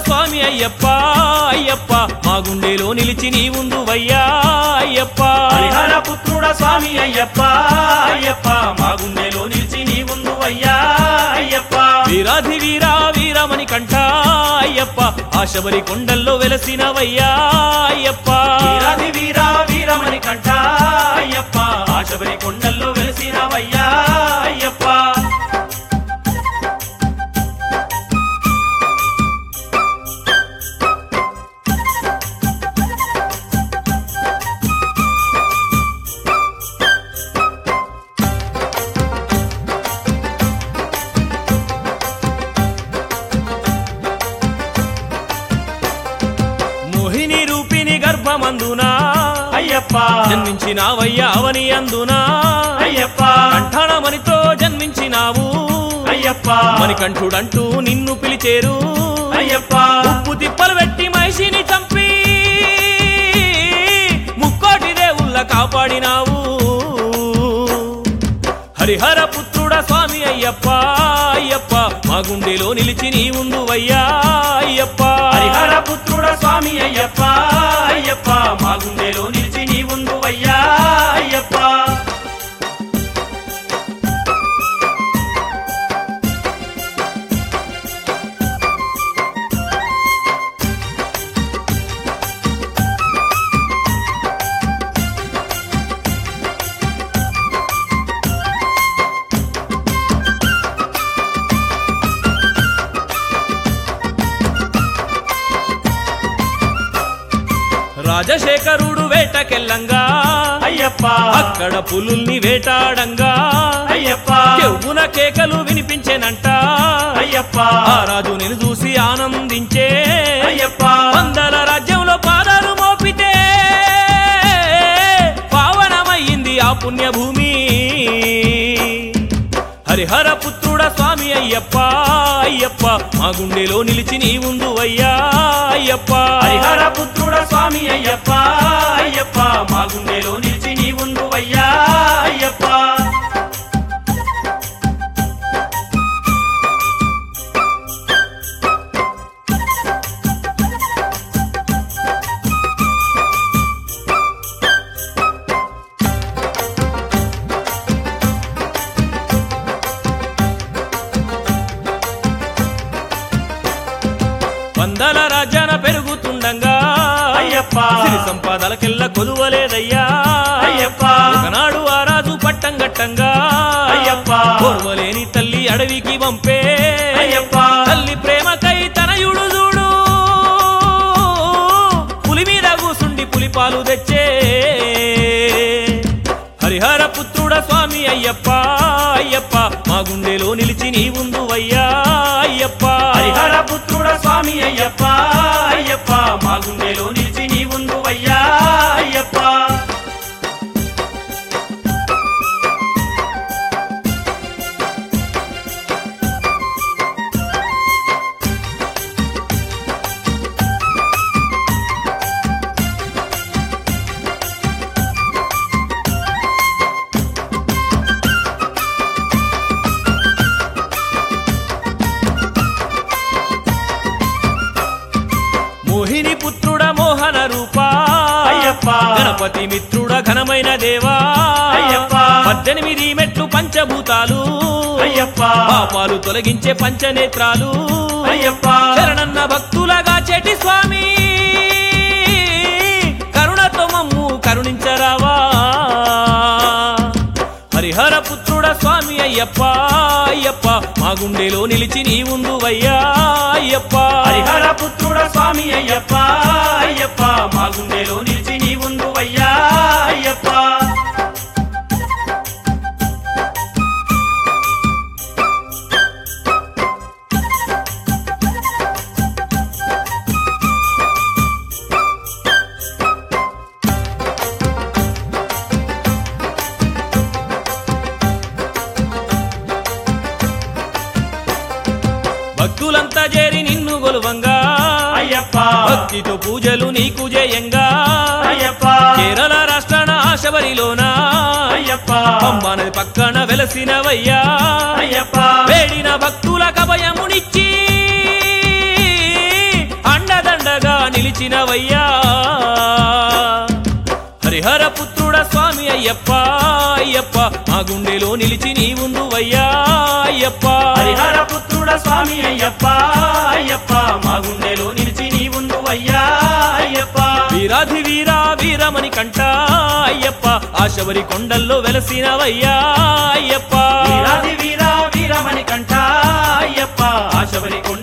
స్వామి అయ్యప్ప అయ్యప్ప మా గుండెలో నిలిచి నీ ఉందు వయ్యా అయ్యప్ప హరిహర పుత్రుడ స్వామి అయ్యప్ప అయ్యప్ప మా గుండెలో నిలిచి నీ ముందు అయ్యా అయ్యప్ప వీరాధి వీరా వీరమణి కంఠ అయ్యప్ప ఆ శబరి కొండల్లో వెలసినవయ్యా అయ్యప్ప వీరాది వీరా వీరమణి కంఠ అయ్యప్ప ఆశబరి కొండల్లో వెలిసినవయ్యా అయ్యప్ప మోహిని రూపిణి గర్భమందునా అయ్యప్ప జన్మించినావయ్యా అవని అందునా అయ్యప్ప కంఠణమణితో జన్మించినావు అయ్యప్ప మణికంఠుడంటూ నిన్ను పిలిచేరు అయ్యప్ప ఉప్పు తిప్పలు పెట్టి మహిషిని చంపి ముక్కోటి దేవుళ్ళ కాపాడినావు హరిహర పుత్రుడ స్వామి అయ్యప్ప అయ్యప్ప మా గుండెలో నిలిచి నీ ఉండు వయ్యా అయ్యప్ప హరిహర పుత్రుడ స్వామి అయ్యప్ప అయ్యప్ప మా గుండెలో నిలిచి నీ ముందు అయ్యా అయ్యప్ప రాజశేఖరుడు వేటకెళ్ళంగా అయ్యప్ప అక్కడ పులుల్ని వేటాడంగా అయ్యప్ప చెవున కేకలు వినిపించేనంట అయ్యప్ప ఆ రాజు నేను చూసి ఆనందించే అయ్యప్ప వందల రాజ్యంలో పాదాలు మోపితే పావనమయ్యింది ఆ పుణ్యభూమి హరిహర పుత్రుడ స్వామి అయ్యప్ప అయ్యప్ప మా గుండెలో నిలిచి నీ ఉందు అయ్యా అయ్యప్ప హరిహర పుత్రుడ స్వామి అయ్యప్ప అయ్యప్ప మా గుండెలో నిలిచి నీ ముందు అయ్యా అయ్యప్ప వందల రాజ్యాన పెరుగుతుండగా అయ్యప్ప సిరి సంపాదలకెల్ల కొలువలేదయ్యా అయ్యప్ప ఒకనాడు ఆ రాజు పట్టం గట్టంగా అయ్యప్ప ఓర్వలేని తల్లి అడవికి పంపే అయ్యప్ప తల్లి ప్రేమకై తనయుడు చూడు పులి మీద కూసుండి పులిపాలు తెచ్చే హరిహర పుత్రుడ స్వామి అయ్యప్ప అయ్యప్ప మా గుండెలో నిలిచి నీ ఉందు అయ్యా అయ్యప్ప హరిహర పుత్రుడ స్వామి అయ్యప్ప అయ్యప్ప మా గుండెలో నిలిచి నీ ముందు అయ్యా అయ్యప్ప మోహిని పుత్రుడ మోహన రూపా అయ్యప్ప గణపతి మిత్రుడ ఘనమైన దేవా అయ్యప్ప పద్దెనిమిది మెట్లు పంచభూతాలు అయ్యప్ప పాపాలు తొలగించే పంచనేత్రాలు అయ్యప్ప శరణన్న భక్తులగా చెటి స్వామి కరుణతో మమ్ము కరుణించరావా హరిహర పుత్రుడ స్వామి అయ్యప్ప అయ్యప్ప మా గుండెలో నిలిచి నీ ఉందు వయ్యా అయ్యప్ప హరిహర పుత్రుడ స్వామి అయ్యప్ప అయ్యప్ప మా గుండెలో నిలిచి నీ ముందు అయ్యా అయ్యప్ప భక్తులంతా చేరి నిన్ను గొలువంగా అయ్యప్ప భక్తితో పూజలు నీకు జయంగా అయ్యప్ప కేరళ రాష్ట్రాన ఆశబరిలోన అయ్యప్ప పంబనది పక్కన వెలసినవయ్యా అయ్యప్ప వేడిన భక్తుల కభయమునిచ్చి నిలిచినవయ్యా హరిహర పుత్రుడ స్వామి అయ్యప్ప అయ్యప్ప మా గుండెలో నిలిచి నీ ఉందువయ్యా అయ్యప్ప హరిహర పుత్రుడ స్వామి అయ్యప్ప అయ్యప్ప మా గుండెలో నిలిచి నీ ఉండు అయ్యా అయ్యప్ప వీరాధి వీరా వీరమణి కంట అయ్యప్ప ఆశబరి కొండల్లో వెలసినవయ్యా అయ్యప్ప వీరాది వీరా వీరమణి కంఠ అయ్యప్ప ఆశబరి